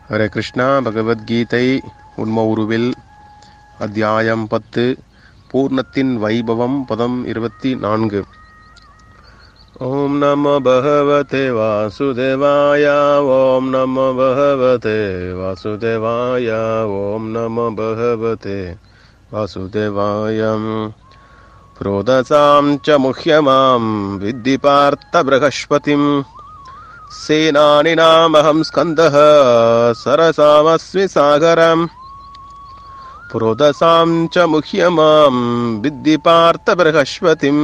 ஹரே கிருஷ்ணா பகவத்கீதை உண்ம உருவில் அத்தியாயம் பத்து பூர்ணத்தின் வைபவம் பதம் இருபத்தி நான்கு ஓம் நம பகவதே வாசுதேவாய ஓம் நம பகவதே வாசுதேவாய ஓம் நம பகவதே வாசுதேவாயம் प्रोदसां च मुह्यमां विद्धि पार्थ बृहस्पतिम् सेनानिनामहं स्कन्दः सरसामस्मि सागरम् पुरोदसां च मुह्यमां विद्धि पार्थ बृहस्पतिम्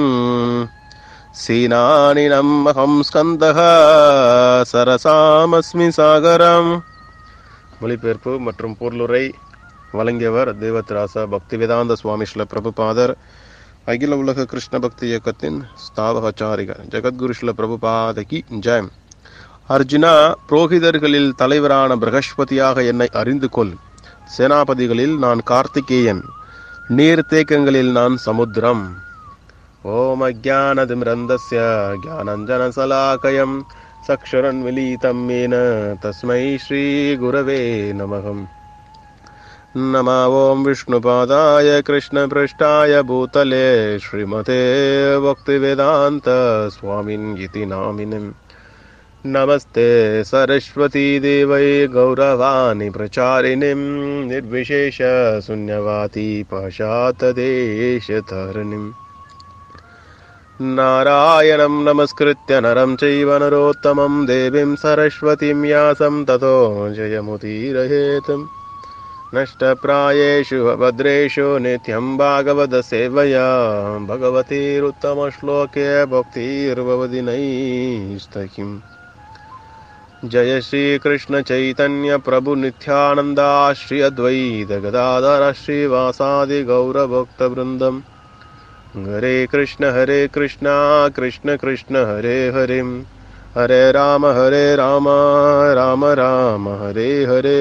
सेनानिनम् अहं स्कन्दः சரசாமஸ்மி சாகரம் மொழிபெயர்ப்பு மற்றும் பொருளுரை வழங்கியவர் தேவத்ராசா பக்திவேதாந்த சுவாமி ஸ்ல பிரபுபாதர் அகில உலக கிருஷ்ண பக்தி இயக்கத்தின் ஸ்தாபகாச்சாரிகர் ஜெகத்குரு ஸ்ல பிரபுபாதகி ஜெயம் அர்ஜுனா புரோகிதர்களில் தலைவரான பிரகஸ்பதியாக என்னை அறிந்து கொள் சேனாபதிகளில் நான் கார்த்திகேயன் நீர்த்தேக்கங்களில் நான் சமுத்திரம் ஓம் அஜானதிமிரந்தஸ்ய ஜானஞ்சனசலாக்கயம் சக்ஷரன்மிலிதம் மேன தஸ்மை ஸ்ரீ குரவே நமகம் नम ॐ विष्णुपादाय कृष्णपृष्ठाय भूतले श्रीमते भक्तिवेदान्त स्वामिन् इति नामिनिम् नमस्ते सरस्वतीदेवै गौरवाणि प्रचारिणीं निर्विशेषशून्यवाती पशातदेशतरणिम् नारायणं नमस्कृत्य नरं चैव नरोत्तमं देवीं सरस्वतीं यासं ततो जयमुदीरयेतम् नष्टप्रायेषु भद्रेषु नित्यं भागवतसेवया भगवतीरुत्तमश्लोके भक्तिर्भवति नैस्तकिम् जय श्रीकृष्णचैतन्यप्रभुनित्यानन्दा श्री अद्वैत गदाधर श्रीवासादिगौरभक्तवृन्दम् हरे कृष्ण हरे कृष्ण कृष्ण कृष्ण हरे हरे हरे राम हरे राम राम राम हरे हरे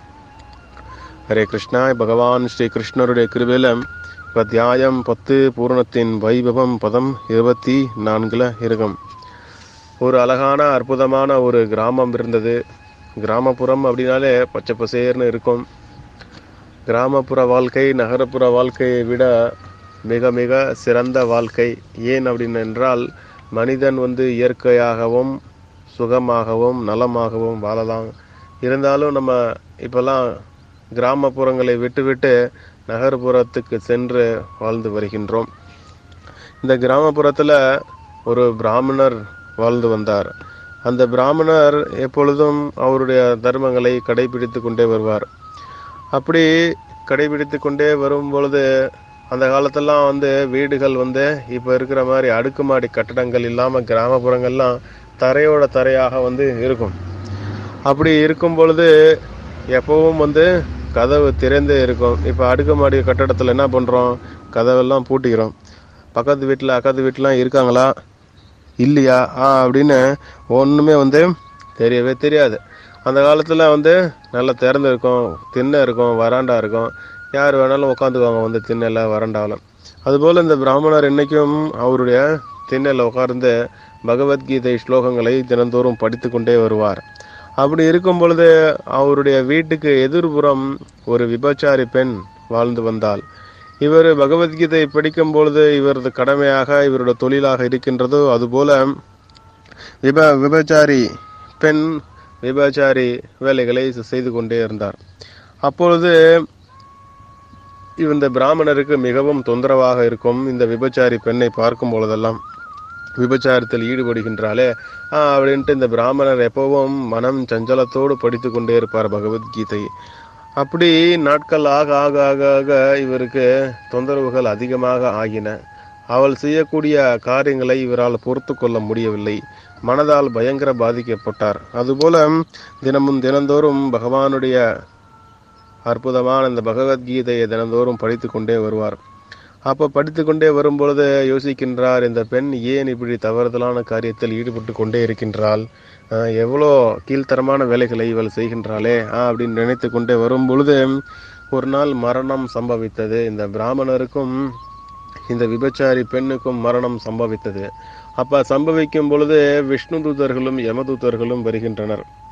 ஹரே கிருஷ்ணா பகவான் ஸ்ரீ கிருஷ்ணருடைய கிருபையில் இப்போ அத்தியாயம் பத்து பூரணத்தின் வைபவம் பதம் இருபத்தி நான்கில் இருக்கும் ஒரு அழகான அற்புதமான ஒரு கிராமம் இருந்தது கிராமப்புறம் அப்படின்னாலே பச்சை பசேர்னு இருக்கும் கிராமப்புற வாழ்க்கை நகரப்புற வாழ்க்கையை விட மிக மிக சிறந்த வாழ்க்கை ஏன் அப்படின்னு என்றால் மனிதன் வந்து இயற்கையாகவும் சுகமாகவும் நலமாகவும் வாழலாம் இருந்தாலும் நம்ம இப்போல்லாம் கிராமப்புறங்களை விட்டுவிட்டு நகர்ப்புறத்துக்கு சென்று வாழ்ந்து வருகின்றோம் இந்த கிராமப்புறத்தில் ஒரு பிராமணர் வாழ்ந்து வந்தார் அந்த பிராமணர் எப்பொழுதும் அவருடைய தர்மங்களை கடைபிடித்து கொண்டே வருவார் அப்படி கடைபிடித்து கொண்டே வரும் பொழுது அந்த காலத்தெல்லாம் வந்து வீடுகள் வந்து இப்போ இருக்கிற மாதிரி அடுக்குமாடி கட்டடங்கள் இல்லாமல் கிராமப்புறங்கள்லாம் தரையோட தரையாக வந்து இருக்கும் அப்படி இருக்கும் பொழுது எப்பவும் வந்து கதவு திறந்தே இருக்கும் இப்போ அடுக்குமாடி கட்டடத்தில் என்ன பண்ணுறோம் கதவெல்லாம் பூட்டிக்கிறோம் பக்கத்து வீட்டில் அக்கத்து வீட்டிலாம் இருக்காங்களா இல்லையா ஆ அப்படின்னு ஒன்றுமே வந்து தெரியவே தெரியாது அந்த காலத்தில் வந்து நல்லா திறந்து இருக்கும் திண்ணை இருக்கும் வராண்டா இருக்கும் யார் வேணாலும் உட்காந்துக்குவாங்க வந்து திண்ணையில் வராண்டாவில் அதுபோல் இந்த பிராமணர் என்றைக்கும் அவருடைய திண்ணையில் உட்கார்ந்து பகவத்கீதை ஸ்லோகங்களை தினந்தோறும் படித்து கொண்டே வருவார் அப்படி இருக்கும் பொழுது அவருடைய வீட்டுக்கு எதிர்புறம் ஒரு விபச்சாரி பெண் வாழ்ந்து வந்தாள் இவர் பகவத்கீதை படிக்கும் பொழுது இவரது கடமையாக இவருடைய தொழிலாக இருக்கின்றதோ அதுபோல விப விபச்சாரி பெண் விபச்சாரி வேலைகளை செய்து கொண்டே இருந்தார் அப்பொழுது இந்த பிராமணருக்கு மிகவும் தொந்தரவாக இருக்கும் இந்த விபச்சாரி பெண்ணை பார்க்கும் பொழுதெல்லாம் விபச்சாரத்தில் ஈடுபடுகின்றாலே அப்படின்ட்டு இந்த பிராமணர் எப்பவும் மனம் சஞ்சலத்தோடு படித்து கொண்டே இருப்பார் பகவத்கீதை அப்படி நாட்கள் ஆக ஆக ஆக ஆக இவருக்கு தொந்தரவுகள் அதிகமாக ஆகின அவள் செய்யக்கூடிய காரியங்களை இவரால் பொறுத்து கொள்ள முடியவில்லை மனதால் பயங்கர பாதிக்கப்பட்டார் அதுபோல தினமும் தினந்தோறும் பகவானுடைய அற்புதமான இந்த பகவத்கீதையை தினந்தோறும் படித்து கொண்டே வருவார் அப்போ படித்து கொண்டே வரும்பொழுது யோசிக்கின்றார் இந்த பெண் ஏன் இப்படி தவறுதலான காரியத்தில் ஈடுபட்டு கொண்டே இருக்கின்றாள் எவ்வளோ கீழ்த்தரமான வேலைகளை இவள் செய்கின்றாளே அப்படின்னு நினைத்து கொண்டே வரும் பொழுது ஒரு நாள் மரணம் சம்பவித்தது இந்த பிராமணருக்கும் இந்த விபச்சாரி பெண்ணுக்கும் மரணம் சம்பவித்தது அப்ப சம்பவிக்கும் பொழுது விஷ்ணு தூதர்களும் யமதூதர்களும் வருகின்றனர்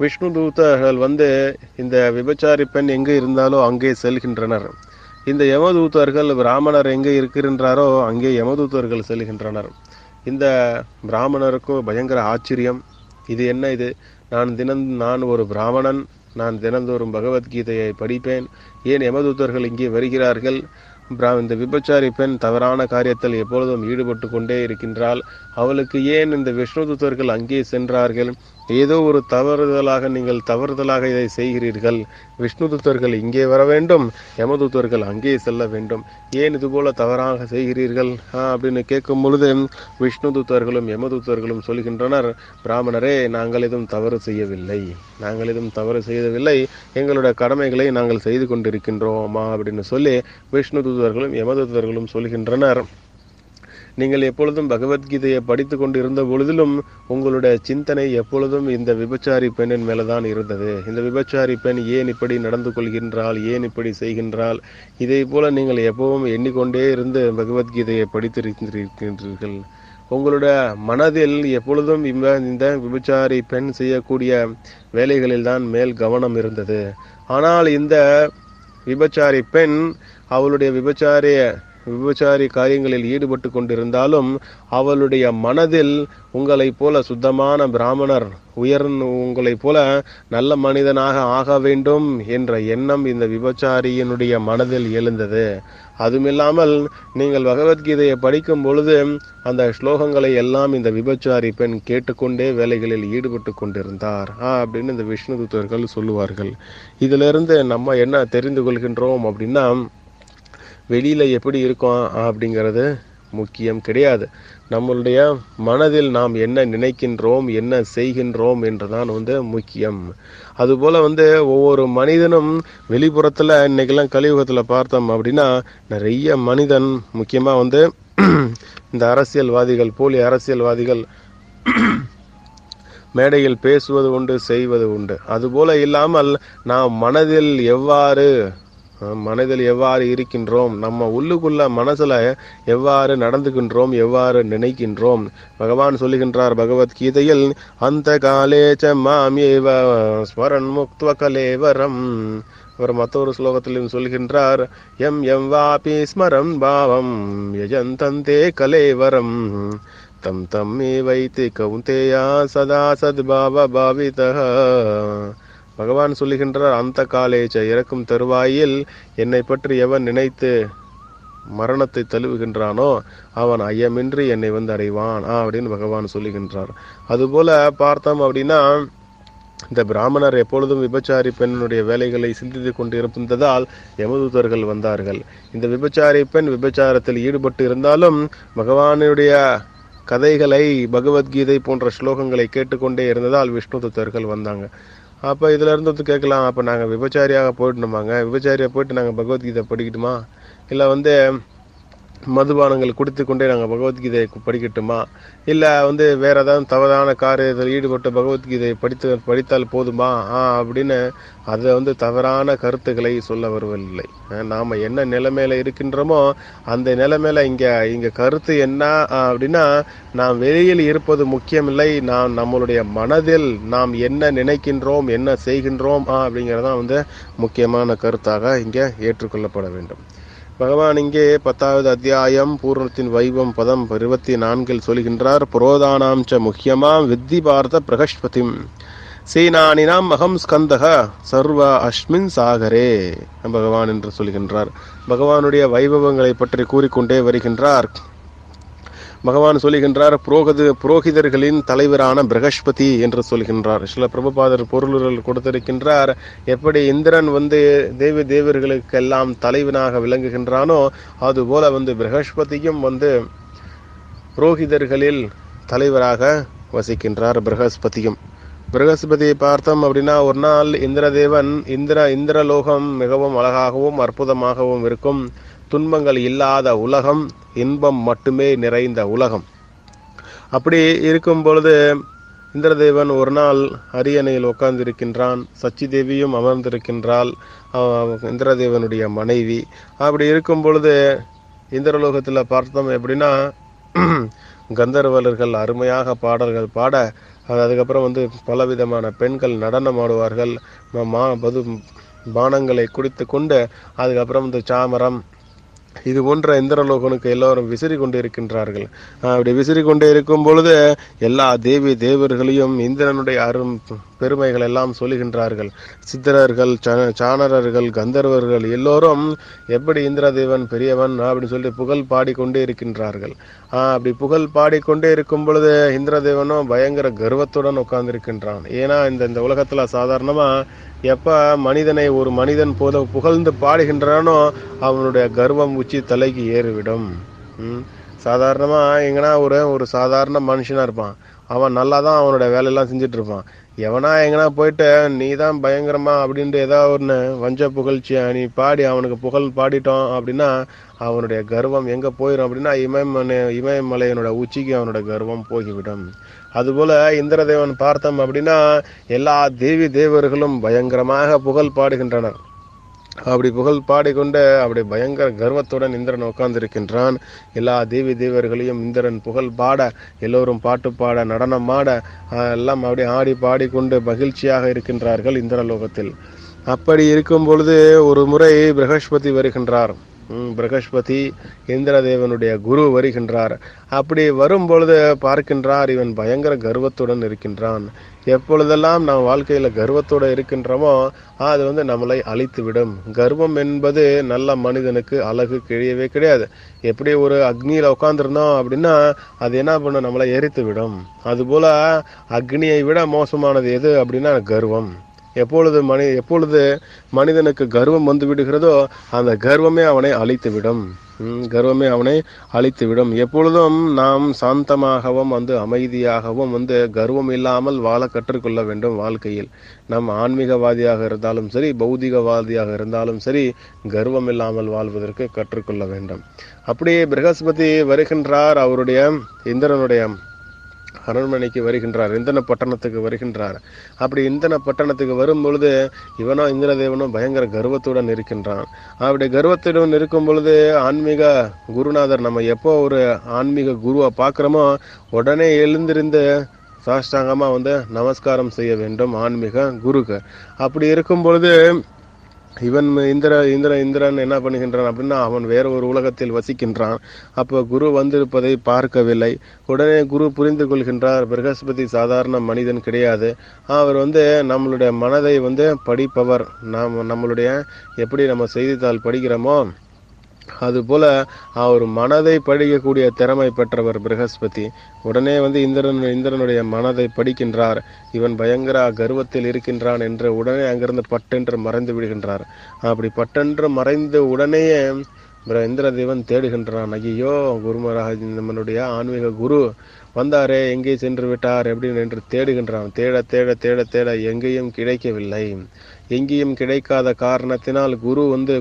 விஷ்ணு தூதர்கள் வந்து இந்த விபச்சாரி பெண் எங்கே இருந்தாலோ அங்கே செல்கின்றனர் இந்த யமதூதர்கள் பிராமணர் எங்கே இருக்கின்றாரோ அங்கே யமதூதர்கள் செல்கின்றனர் இந்த பிராமணருக்கும் பயங்கர ஆச்சரியம் இது என்ன இது நான் தினம் நான் ஒரு பிராமணன் நான் தினந்தோறும் பகவத்கீதையை படிப்பேன் ஏன் யமதூதர்கள் இங்கே வருகிறார்கள் பிரா- இந்த விபச்சாரி பெண் தவறான காரியத்தில் எப்பொழுதும் ஈடுபட்டு கொண்டே இருக்கின்றாள் அவளுக்கு ஏன் இந்த விஷ்ணு தூதர்கள் அங்கே சென்றார்கள் ஏதோ ஒரு தவறுதலாக நீங்கள் தவறுதலாக இதை செய்கிறீர்கள் விஷ்ணு தூதர்கள் இங்கே வர வேண்டும் யமதூதர்கள் அங்கே செல்ல வேண்டும் ஏன் இதுபோல தவறாக செய்கிறீர்கள் ஆ, அப்படின்னு கேட்கும் பொழுது விஷ்ணு தூதர்களும் யமதூதர்களும் சொல்கின்றனர் பிராமணரே நாங்கள் எதுவும் தவறு செய்யவில்லை நாங்கள் எதுவும் தவறு செய்யவில்லை எங்களுடைய கடமைகளை நாங்கள் செய்து கொண்டிருக்கின்றோமா அப்படின்னு சொல்லி விஷ்ணு தூதர்களும் யமதூதர்களும் சொல்கின்றனர் நீங்கள் எப்பொழுதும் பகவத்கீதையை படித்து கொண்டு இருந்த பொழுதிலும் உங்களுடைய சிந்தனை எப்பொழுதும் இந்த விபச்சாரி பெண்ணின் மேலதான் இருந்தது இந்த விபச்சாரி பெண் ஏன் இப்படி நடந்து கொள்கின்றாள் ஏன் இப்படி செய்கின்றாள் இதை போல நீங்கள் எப்பவும் எண்ணிக்கொண்டே இருந்து பகவத்கீதையை படித்திருக்கின்றீர்கள் உங்களுடைய மனதில் எப்பொழுதும் இந்த இந்த விபச்சாரி பெண் செய்யக்கூடிய வேலைகளில் தான் மேல் கவனம் இருந்தது ஆனால் இந்த விபச்சாரி பெண் அவளுடைய விபச்சாரிய விபச்சாரி காரியங்களில் ஈடுபட்டு கொண்டிருந்தாலும் அவளுடைய மனதில் உங்களைப் போல சுத்தமான பிராமணர் உயர்ந்த உங்களைப் போல நல்ல மனிதனாக ஆக வேண்டும் என்ற எண்ணம் இந்த விபச்சாரியினுடைய மனதில் எழுந்தது அதுமில்லாமல் நீங்கள் பகவத்கீதையை படிக்கும் பொழுது அந்த ஸ்லோகங்களை எல்லாம் இந்த விபச்சாரி பெண் கேட்டுக்கொண்டே வேலைகளில் ஈடுபட்டு கொண்டிருந்தார் ஆ அப்படின்னு இந்த விஷ்ணு தூதர்கள் சொல்லுவார்கள் இதிலிருந்து நம்ம என்ன தெரிந்து கொள்கின்றோம் அப்படின்னா வெளியில எப்படி இருக்கோம் அப்படிங்கிறது முக்கியம் கிடையாது நம்மளுடைய மனதில் நாம் என்ன நினைக்கின்றோம் என்ன செய்கின்றோம் என்றுதான் வந்து முக்கியம் அதுபோல வந்து ஒவ்வொரு மனிதனும் வெளிப்புறத்துல இன்னைக்கெல்லாம் கலியுகத்துல பார்த்தோம் அப்படின்னா நிறைய மனிதன் முக்கியமா வந்து இந்த அரசியல்வாதிகள் போலி அரசியல்வாதிகள் மேடையில் பேசுவது உண்டு செய்வது உண்டு அதுபோல இல்லாமல் நாம் மனதில் எவ்வாறு அஹ், மனதில் எவ்வாறு இருக்கின்றோம் நம்ம உள்ளுக்குள்ள மனசுல எவ்வாறு நடந்துகின்றோம் எவ்வாறு நினைக்கின்றோம் பகவான் சொல்லுகின்றார் பகவத்கீதையில் அந்த காலேச்ச மாமியேவ ஸ்மரன் முக்துவ கலேவரம் அவர் மற்றொரு ஸ்லோகத்திலும் சொல்கின்றார் எம் எம் வாபி ஸ்மரம் பாவம் யஜந்தந்தே கலேவரம் தம் தம் மே வைத்து கவுந்தேயா சதா சத்பாவ பாவிதः பகவான் சொல்லுகின்றார் அந்த காலேஜ இறக்கும் தருவாயில் என்னை பற்றி எவன் நினைத்து மரணத்தை தழுவுகின்றானோ அவன் ஐயமின்றி என்னை வந்து அடைவான் ஆ, அப்படின்னு பகவான் சொல்லுகின்றார் அதுபோல பார்த்தோம் அப்படின்னா இந்த பிராமணர் எப்பொழுதும் விபச்சாரி பெண்ணுடைய வேலைகளை சிந்தித்துக் கொண்டு இருந்ததால் யமதூதர்கள் வந்தார்கள் இந்த விபச்சாரி பெண் விபச்சாரத்தில் ஈடுபட்டு இருந்தாலும் பகவானுடைய கதைகளை பகவத்கீதை போன்ற ஸ்லோகங்களை கேட்டுக்கொண்டே இருந்ததால் விஷ்ணு தூதர்கள் வந்தாங்க அப்போ இதுல இருந்து வந்து கேட்கலாம் அப்போ நாங்கள் விபச்சாரியாக போயிடணுமாங்க விபச்சாரியாக போயிட்டு நாங்கள் பகவத்கீதை படிக்கட்டுமா இல்லை வந்து மதுபானங்கள் குடித்து கொண்டே நாங்கள் பகவத்கீதையை படிக்கட்டுமா இல்லை வந்து வேற ஏதாவது தவறான காரியத்தில் ஈடுபட்டு பகவத்கீதையை படித்து படித்தால் போதுமா ஆ அப்படின்னு அதை வந்து தவறான கருத்துக்களை சொல்ல வருவதில்லை அஹ் நாம என்ன நிலைமையில இருக்கின்றோமோ அந்த நிலைமையில இங்க இங்க கருத்து என்ன ஆ, அப்படின்னா நாம் வெளியில் இருப்பது முக்கியமில்லை நாம் நம்மளுடைய மனதில் நாம் என்ன நினைக்கின்றோம் என்ன செய்கின்றோம் ஆ, அப்படிங்கறதுதான் வந்து முக்கியமான கருத்தாக இங்க ஏற்றுக்கொள்ளப்பட வேண்டும் பகவான் இங்கே பத்தாவது அத்தியாயம் பூர்ணத்தின் வைபம் பதம் இருபத்தி நான்கில் சொல்கின்றார் புரோதானாம் ச முக்கியமாம் வித்தி பார்த்த பிரகஸ்பதிம் சீனானினாம் அகம் ஸ்கந்தக சர்வ அஸ்மின் சாகரே பகவான் என்று சொல்கின்றார் பகவானுடைய வைபவங்களை பற்றி கூறிக்கொண்டே வருகின்றார் பகவான் சொல்லுகின்றார் புரோகது புரோகிதர்களின் தலைவரான பிரகஸ்பதி என்று சொல்கின்றார் சில பிரபுபாதர் பொருளுகள் கொடுத்திருக்கின்றார் எப்படி இந்திரன் வந்து தேவி தேவர்களுக்கெல்லாம் தலைவனாக விளங்குகின்றானோ அதுபோல வந்து பிரகஸ்பதியும் வந்து புரோகிதர்களில் தலைவராக வசிக்கின்றார் பிரகஸ்பதியும் பிரகஸ்பதியை பார்த்தோம் அப்படின்னா ஒரு நாள் இந்திரதேவன் இந்திர இந்திரலோகம் மிகவும் அழகாகவும் அற்புதமாகவும் இருக்கும் துன்பங்கள் இல்லாத உலகம் இன்பம் மட்டுமே நிறைந்த உலகம் அப்படி இருக்கும் பொழுது இந்திரதேவன் ஒரு நாள் அரியணையில் உட்கார்ந்திருக்கின்றான் சச்சி தேவியும் அமர்ந்திருக்கின்றாள் அவ- இந்திரதேவனுடைய மனைவி அப்படி இருக்கும் பொழுது இந்திரலோகத்தில் பார்த்தோம் எப்படின்னா கந்தர்வலர்கள் அருமையாக பாடல்கள் பாட அது அதுக்கப்புறம் வந்து பலவிதமான பெண்கள் நடனம் ஆடுவார்கள் ம- மா பது பானங்களை குடித்து கொண்டு அதுக்கப்புறம் இந்த சாமரம் இது போன்ற இந்திரலோகனுக்கு எல்லோரும் விசிறி கொண்டு இருக்கின்றார்கள் ஆஹ் அப்படி விசிறி கொண்டு இருக்கும் பொழுது எல்லா தேவி தேவர்களையும் இந்திரனுடைய அரும் பெருமைகள் எல்லாம் சொல்லுகின்றார்கள் சித்திரர்கள் ச- சாணரர்கள் கந்தர்வர்கள் எல்லோரும் எப்படி இந்திரதேவன் பெரியவன் அப்படின்னு சொல்லி புகழ் பாடிக்கொண்டே இருக்கின்றார்கள் ஆஹ் அப்படி புகழ் பாடிக்கொண்டே இருக்கும் பொழுது இந்திரதேவனும் பயங்கர கர்வத்துடன் உட்கார்ந்திருக்கின்றான் ஏன்னா இந்த இந்த உலகத்துல சாதாரணமா எப்ப மனிதனை ஒரு மனிதன் போத புகழ்ந்து பாடுகின்றானோ அவனுடைய கர்வம் உச்சி தலைக்கு ஏறிவிடும் ம். சாதாரணமா எங்கன்னா ஒரு ஒரு சாதாரண மனுஷனா இருப்பான் அவன் நல்லா தான் அவனோட வேலையெல்லாம் செஞ்சுட்டு இருப்பான் எவனா எங்கனா போயிட்டு நீ தான் பயங்கரமா அப்படின்ட்டு ஏதாவது ஒன்று வஞ்ச புகழ்ச்சியா நீ பாடி அவனுக்கு புகழ் பாடிட்டோம் அப்படின்னா அவனுடைய கர்வம் எங்க போயிடும் அப்படின்னா இமயமலை இமயமலையனோட உச்சிக்கு அவனோட கர்வம் போய்விடும் அதுபோல இந்திரதேவன் பார்த்தோம் அப்படின்னா எல்லா தேவி தேவர்களும் பயங்கரமாக புகழ் பாடுகின்றனர் அப்படி புகழ் பாடிக்கொண்டு அப்படி பயங்கர கர்வத்துடன் இந்திரன் உட்கார்ந்திருக்கின்றான் எல்லா தேவி தேவர்களையும் இந்திரன் புகழ் பாட எல்லோரும் பாட்டு பாட நடனம் ஆட ஆஹ், எல்லாம் அப்படி ஆடி பாடிக்கொண்டு மகிழ்ச்சியாக இருக்கின்றார்கள் இந்திரலோகத்தில் அப்படி இருக்கும் பொழுது ஒரு முறை பிரகஸ்பதி வருகின்றார் ம், பிரகஸ்பதி இந்திரதேவனுடைய குரு வருகின்றார் அப்படி வரும் பொழுது பார்க்கின்றார் இவன் பயங்கர கர்வத்துடன் இருக்கின்றான் எப்பொழுதெல்லாம் நாம் வாழ்க்கையில கர்வத்தோட இருக்கின்றோமோ அது வந்து நம்மளை அழித்து விடும் கர்வம் என்பது நல்ல மனிதனுக்கு அழகு கிடையவே கிடையாது எப்படி ஒரு அக்னியில உட்கார்ந்திருந்தோம் அப்படின்னா அது என்ன பண்ணும் நம்மளை எரித்து விடும் அதுபோல அக்னியை விட மோசமானது எது அப்படின்னா கர்வம் எப்பொழுது மனி எப்பொழுது மனிதனுக்கு கர்வம் வந்து விடுகிறதோ அந்த கர்வமே அவனை அழித்து விடும் ம், கர்வமே அவனை அழித்து விடும் எப்பொழுதும் நாம் சாந்தமாகவும் வந்து அமைதியாகவும் வந்து கர்வம் இல்லாமல் வாழ கற்றுக்கொள்ள வேண்டும் வாழ்க்கையில் நம் ஆன்மீகவாதியாக இருந்தாலும் சரி பௌதிகவாதியாக இருந்தாலும் சரி கர்வம் இல்லாமல் வாழ்வதற்கு கற்றுக்கொள்ள வேண்டும் அப்படியே பிரகஸ்பதி வருகின்றார் அவருடைய இந்திரனுடைய அரண்மனைக்கு வருகின்றார் இந்தன பட்டணத்துக்கு வருகின்றார் அப்படி இந்தன பட்டணத்துக்கு வரும் பொழுது இவனோ இந்திரதேவனும் பயங்கர கர்வத்துடன் இருக்கின்றான் அப்படி கர்வத்துடன் இருக்கும் பொழுது ஆன்மீக குருநாதர் நம்ம எப்போ ஒரு ஆன்மீக குருவை பார்க்குறோமோ உடனே எழுந்திருந்து சாஷ்டாங்கமா வந்து நமஸ்காரம் செய்ய வேண்டும் ஆன்மீக குருக்கு அப்படி இருக்கும் பொழுது இவன் இந்திர இந்திர இந்திரன் என்ன பண்ணுகின்றான் அப்படின்னா அவன் வேற ஒரு உலகத்தில் வசிக்கின்றான் அப்போ குரு வந்திருப்பதை பார்க்கவில்லை உடனே குரு புரிந்து கொள்கின்றார் பிரகஸ்பதி சாதாரண மனிதன் கிடையாது அவர் வந்து நம்மளுடைய மனதை வந்து படிப்பவர் நாம் நம்மளுடைய எப்படி நம்ம செய்தித்தாள் படிக்கிறோமோ அதுபோல அவர் மனதை படிக்கக்கூடிய திறமை பெற்றவர் பிரகஸ்பதி உடனே வந்து இந்திரன் இந்திரனுடைய மனதை படிக்கின்றார் இவன் பயங்கர கர்வத்தில் இருக்கின்றான் என்று உடனே அங்கிருந்து பட்டென்று மறைந்து விடுகின்றார் அப்படி பட்டென்று மறைந்து உடனேயே பிர- இந்திரதேவன் தேடுகின்றான் ஐயோ குருமராஜ் நம்மளுடைய ஆன்மீக குரு வந்தாரே எங்கே சென்று விட்டார் அப்படின்னு என்று தேடுகின்றான் தேட தேட தேட தேட எங்கேயும் கிடைக்கவில்லை எங்கேயும் கிடைக்காத காரணத்தினால் குரு வந்து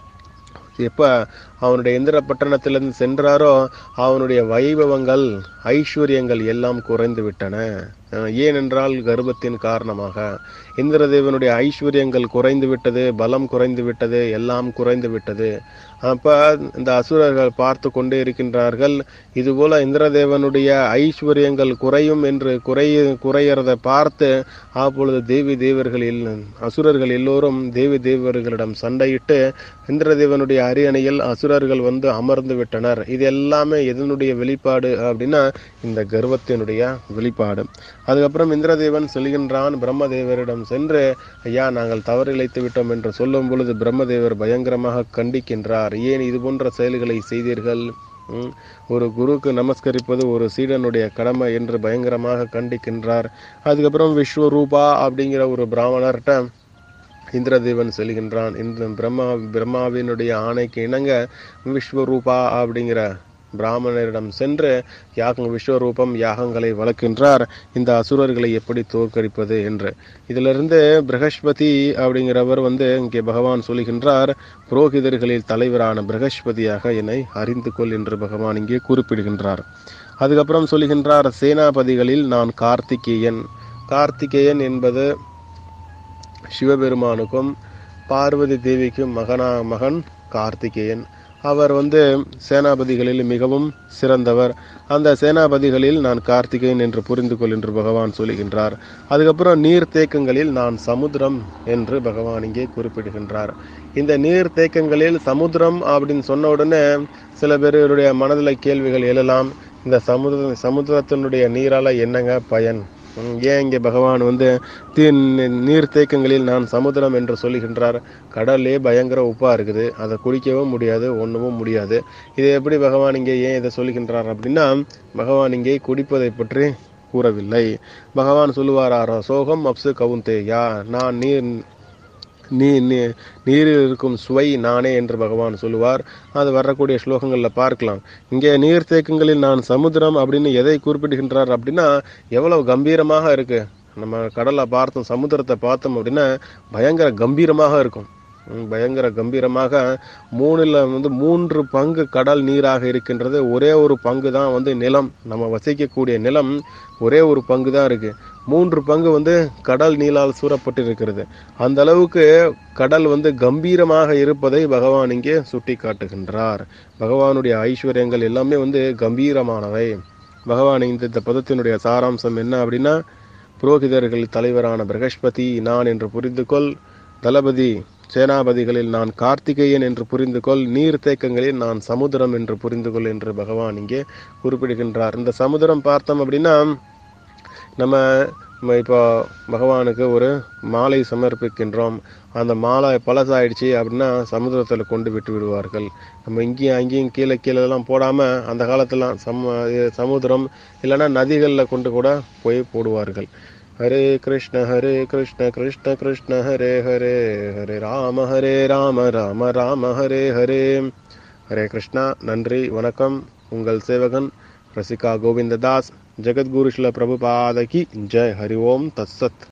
எப்ப அவனுடைய இந்திர பட்டணத்திலிருந்து சென்றாரோ அவனுடைய வைபவங்கள் ஐஸ்வர்யங்கள் எல்லாம் குறைந்து விட்டன அஹ் ஏனென்றால் கர்ப்பத்தின் காரணமாக இந்திரதேவனுடைய ஐஸ்வர்யங்கள் குறைந்து விட்டது பலம் குறைந்து விட்டது எல்லாம் குறைந்து விட்டது அப்ப இந்த அசுரர்கள் பார்த்து கொண்டே இருக்கின்றார்கள் இதுபோல இந்திரதேவனுடைய ஐஸ்வர்யங்கள் குறையும் என்று குறைய குறையறதை பார்த்து அப்பொழுது தேவி தேவர்கள் எல்- அசுரர்கள் எல்லோரும் தேவி தேவர்களிடம் சண்டையிட்டு இந்திரதேவனுடைய அரியணையில் அசுரர்கள் வந்து அமர்ந்து விட்டனர் இது எல்லாமே எதனுடைய வெளிப்பாடு அப்படின்னா இந்த கர்வத்தினுடைய வெளிப்பாடு அதுக்கப்புறம் இந்திரதேவன் சொல்கின்றான் பிரம்மதேவரிடம் சென்று ஐயா நாங்கள் தவறு இழைத்து விட்டோம் என்று சொல்லும் பொழுது பிரம்மதேவர் பயங்கரமாக கண்டிக்கின்றார் ஏன் இது போன்ற செயல்களை செய்தீர்கள் ம், ஒரு குருக்கு நமஸ்கரிப்பது ஒரு சீடனுடைய கடமை என்று பயங்கரமாக கண்டிக்கின்றார் அதுக்கப்புறம் விஸ்வரூபா அப்படிங்கிற ஒரு பிராமணர்கிட்ட இந்திரதேவன் செல்கின்றான் இந்த பிரம்மா பிரம்மாவினுடைய ஆணைக்கு இணங்க விஸ்வரூபா அப்படிங்கிற பிராமணரிடம் சென்று யாகம் விஸ்வரூபம் யாகங்களை வளர்க்கின்றார் இந்த அசுரர்களை எப்படி தோற்கடிப்பது என்று இதிலிருந்து பிரகஸ்பதி அப்படிங்கிறவர் வந்து இங்கே பகவான் சொல்கின்றார் புரோகிதர்களில் தலைவரான பிரகஸ்பதியாக என்னை அறிந்து கொள் என்று பகவான் இங்கே குறிப்பிடுகின்றார் அதுக்கப்புறம் சொல்கின்றார் சேனாபதிகளில் நான் கார்த்திகேயன் கார்த்திகேயன் என்பது சிவபெருமானுக்கும் பார்வதி தேவிக்கும் மகனா மகன் கார்த்திகேயன் அவர் வந்து சேனாபதிகளில் மிகவும் சிறந்தவர் அந்த சேனாபதிகளில் நான் கார்த்திகேயன் என்று புரிந்து கொள் என்று பகவான் சொல்லுகின்றார் அதுக்கப்புறம் நீர் தேக்கங்களில் நான் சமுத்திரம் என்று பகவான் இங்கே குறிப்பிடுகின்றார் இந்த நீர் தேக்கங்களில் சமுத்திரம் அப்படின்னு சொன்ன உடனே சில பேருடைய மனதில் கேள்விகள் எழலாம் இந்த சமுதிர சமுத்திரத்தினுடைய நீரால என்னங்க பயன் ம், ஏன் இங்கே பகவான் வந்து தீ நீர் தேக்கங்களில் நான் சமுத்திரம் என்று சொல்லுகின்றார் கடல்லே பயங்கர உப்பா இருக்குது அதை குடிக்கவும் முடியாது ஒண்ணுமும் முடியாது இது எப்படி பகவான் இங்கே ஏன் இதை சொல்லுகின்றார் அப்படின்னா பகவான் இங்கே குடிப்பதை பற்றி கூறவில்லை பகவான் சொல்லுவாரா சோகம் அப்சு கவுந்தேயா நான் நீர் நீ நீ- நீரில் இருக்கும் சுவை நானே என்று பகவான் சொல்லுவார் அது வரக்கூடிய ஸ்லோகங்களில் பார்க்கலாம் இங்கே நீர்த்தேக்கங்களில் நான் சமுத்திரம் அப்படின்னு எதை குறிப்பிடுகின்றார் அப்படின்னா எவ்வளவு கம்பீரமாக இருக்கு நம்ம கடலை பார்த்தோம் சமுத்திரத்தை பார்த்தோம் அப்படின்னா பயங்கர கம்பீரமாக இருக்கும் ம், பயங்கர கம்பீரமாக மூணுல வந்து மூன்று பங்கு கடல் நீராக இருக்கின்றது ஒரே ஒரு பங்கு தான் வந்து நிலம் நம்ம வசிக்கக்கூடிய நிலம் ஒரே ஒரு பங்கு தான் இருக்கு மூன்று பங்கு வந்து கடல் நீளால் சூறப்பட்டிருக்கிறது அந்த அளவுக்கு கடல் வந்து கம்பீரமாக இருப்பதை பகவான் இங்கே சுட்டி காட்டுகின்றார் பகவானுடைய ஐஸ்வர்யங்கள் எல்லாமே வந்து கம்பீரமானவை பகவான் இந்த இந்த பதத்தினுடைய சாராம்சம் என்ன அப்படின்னா புரோகிதர்கள் தலைவரான பிரகஸ்பதி நான் என்று புரிந்து கொள் தளபதி சேனாபதிகளில் நான் கார்த்திகேயன் என்று புரிந்து கொள் நீர் தேக்கங்களில் நான் சமுத்திரம் என்று புரிந்து கொள் என்று பகவான் இங்கே குறிப்பிடுகின்றார் இந்த சமுத்திரம் பார்த்தோம் அப்படின்னா நம்ம நம்ம இப்போ பகவானுக்கு ஒரு மாலை சமர்ப்பிக்கின்றோம் அந்த மாலை பழசாயிடுச்சு அப்படின்னா சமுத்திரத்தில் கொண்டு விட்டு விடுவார்கள் நம்ம இங்கேயும் அங்கேயும் கீழே கீழே எல்லாம் போடாமல் அந்த காலத்துலாம் சம இது சமுத்திரம் இல்லைன்னா நதிகளில் கொண்டு கூட போய் போடுவார்கள் ஹரே கிருஷ்ண ஹரே கிருஷ்ண கிருஷ்ண கிருஷ்ண ஹரே ஹரே ஹரே ராம ஹரே ராம ராம ராம ஹரே ஹரே ஹரே கிருஷ்ணா நன்றி வணக்கம் உங்கள் சேவகன் ரசிகா கோவிந்ததாஸ் ஜெகத்குரு ஸ்ல பிரபுபாதகி ஜெய் ஹரி ஓம் தத்சத்